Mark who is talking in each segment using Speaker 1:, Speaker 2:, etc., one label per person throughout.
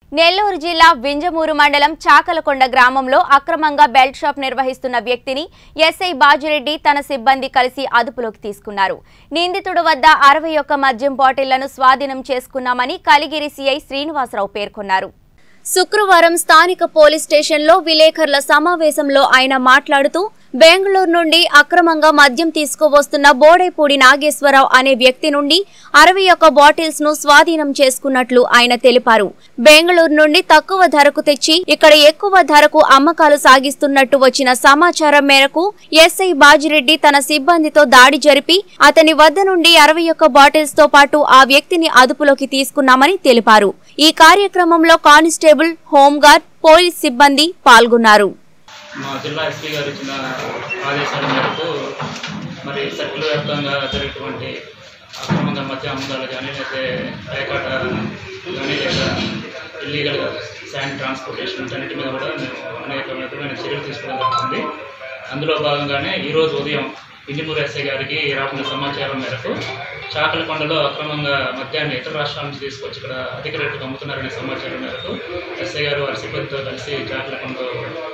Speaker 1: నెల్లూరు జిల్లా వింజమూరు మండలం చాకలకొండ గ్రామంలో అక్రమంగా బెల్ట్ షాప్ నిర్వహిస్తున్న వ్యక్తిని ఎస్ఐ బాజిరెడ్డి తన సిబ్బంది కలిసి అదుపులోకి తీసుకున్నారు నిందితుడు వద్ద అరవై ఒక్క మద్యం బాటిళ్లను స్వాధీనం చేసుకున్నామని కలిగిరి సిఐ శ్రీనివాసరావు పేర్కొన్నారు శుక్రవారం స్థానిక పోలీస్ స్టేషన్లో విలేకరుల సమావేశంలో ఆయన మాట్లాడుతూ బెంగళూరు నుండి అక్రమంగా మద్యం తీసుకువస్తున్న బోడేపూడి నాగేశ్వరరావు అనే వ్యక్తి నుండి అరవై ఒక్క బాటిల్స్ ను స్వాధీనం చేసుకున్నట్లు ఆయన తెలిపారు బెంగళూరు నుండి తక్కువ ధరకు తెచ్చి ఇక్కడ ఎక్కువ ధరకు అమ్మకాలు సాగిస్తున్నట్టు వచ్చిన సమాచారం మేరకు ఎస్ఐ బాజిరెడ్డి తన సిబ్బందితో దాడి జరిపి అతని వద్ద నుండి అరవై ఒక్క బాటిల్స్ తో పాటు ఆ వ్యక్తిని అదుపులోకి తీసుకున్నామని తెలిపారు ఈ కార్యక్రమంలో కానిస్టేబుల్ హోంగార్డ్ పోలీస్ సిబ్బంది పాల్గొన్నారు
Speaker 2: మా జిల్లా ఎస్పీ గారు ఇచ్చిన ఆదేశాల మేరకు మరి సర్కిల్ వ్యాప్తంగా జరిగేటువంటి అక్రమంగా మద్య అమ్మకాలు కానీ లేకపోతే పేకాట కానీ లేదా ఇల్లీగల్గా శాండ్ ట్రాన్స్పోర్టేషన్ అన్నిటి మీద కూడా మేము అనేక విధమైన చర్యలు తీసుకోవడం జరుగుతుంది అందులో భాగంగానే ఈరోజు ఉదయం ఇంజిమూరు ఎస్ఐ గారికి రాకుండా సమాచారం మేరకు చాకలకొండలో అక్రమంగా మద్యాన్ని ఇతర రాష్ట్రాల నుంచి తీసుకొచ్చి ఇక్కడ అధిక రేటుకు అమ్ముతున్నారనే సమాచారం మేరకు ఎస్ఐ గారు వారి సిబ్బందితో కలిసి చాకలకొండలో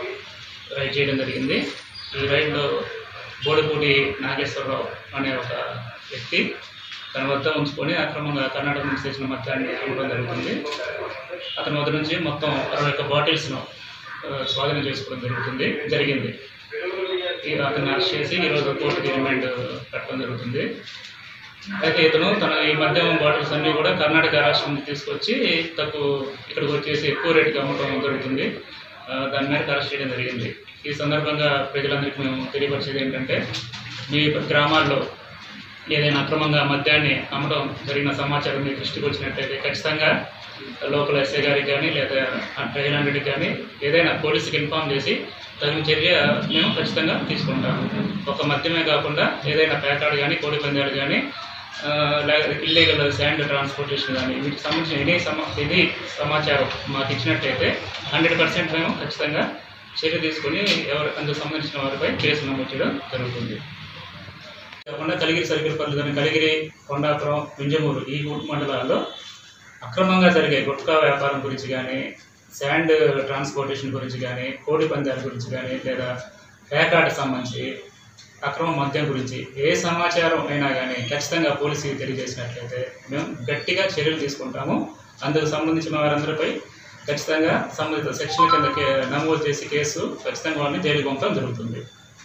Speaker 2: రైడ్ చేయడం జరిగింది ఈ రైడ్లో బోడిపూడి నాగేశ్వరరావు అనే ఒక వ్యక్తి తన వద్ద ఉంచుకొని అక్రమంగా కర్ణాటక నుంచి తెచ్చిన మొత్తాన్ని అమ్మడం జరుగుతుంది అతని వద్ద నుంచి మొత్తం అరవై ఒక్క బాటిల్స్ను ఆ, స్వాధీనం చేసుకోవడం జరుగుతుంది జరిగింది ఈ అతన్ని అరెస్ట్ చేసి ఈరోజు కోర్టుకి రిమాండ్ పెట్టడం జరుగుతుంది అయితే ఇతను తన ఈ మద్యం బాటిల్స్ అన్నీ కూడా కర్ణాటక రాష్ట్రం నుంచి తీసుకొచ్చి తక్కువ ఇక్కడికి వచ్చేసి ఎక్కువ రేటుకి అమ్మటం జరుగుతుంది ఆ, దాని మేరకు అరెస్ట్ చేయడం జరిగింది ఈ సందర్భంగా ప్రజలందరికీ మేము తెలియపరిచేది ఏంటంటే మీ గ్రామాల్లో ఏదైనా అక్రమంగా మద్యాన్ని అమ్మడం జరిగిన సమాచారం మీ దృష్టికి వచ్చినట్టయితే ఖచ్చితంగా లోకల్ ఎస్ఐ గారికి కానీ లేదా ప్రజలందరికీ కానీ ఏదైనా పోలీసుకి ఇన్ఫామ్ చేసి తగిన చర్య మేము ఖచ్చితంగా తీసుకుంటాము ఒక మద్యమే కాకుండా ఏదైనా పేకాడు కానీ కోడి పందాలు కానీ ఇల్లీగల్ శాండ్ ట్రాన్స్పోర్టేషన్ కానీ వీటికి సంబంధించిన ఎనీ సమా ఇది సమాచారం మాకు ఇచ్చినట్టయితే హండ్రెడ్ పర్సెంట్ మేము ఖచ్చితంగా చర్య తీసుకొని ఎవరు అందుకు సంబంధించిన వారిపై కేసు నమోదు చేయడం జరుగుతుంది కాకుండా కలిగిరి సర్కిల్ పరిధి కానీ కలిగిరి కొండాపురం వింజమూరు ఈ మూడు మండలాల్లో అక్రమంగా జరిగే గుట్కా వ్యాపారం గురించి కానీ శాండ్ ట్రాన్స్పోర్టేషన్ గురించి కానీ కోడి పందాల గురించి కానీ లేదా పేకాట సంబంధించి అక్రమ మద్యం గురించి ఏ సమాచారం అయినా కానీ ఖచ్చితంగా పోలీసుకి తెలియజేసినట్లయితే మేము గట్టిగా చర్యలు తీసుకుంటాము అందుకు సంబంధించిన వారందరిపై ఖచ్చితంగా సంబంధిత సెక్షన్ కింద కే- నమోదు చేసి కేసు ఖచ్చితంగా వాళ్ళని జైలు పంపడం జరుగుతుంది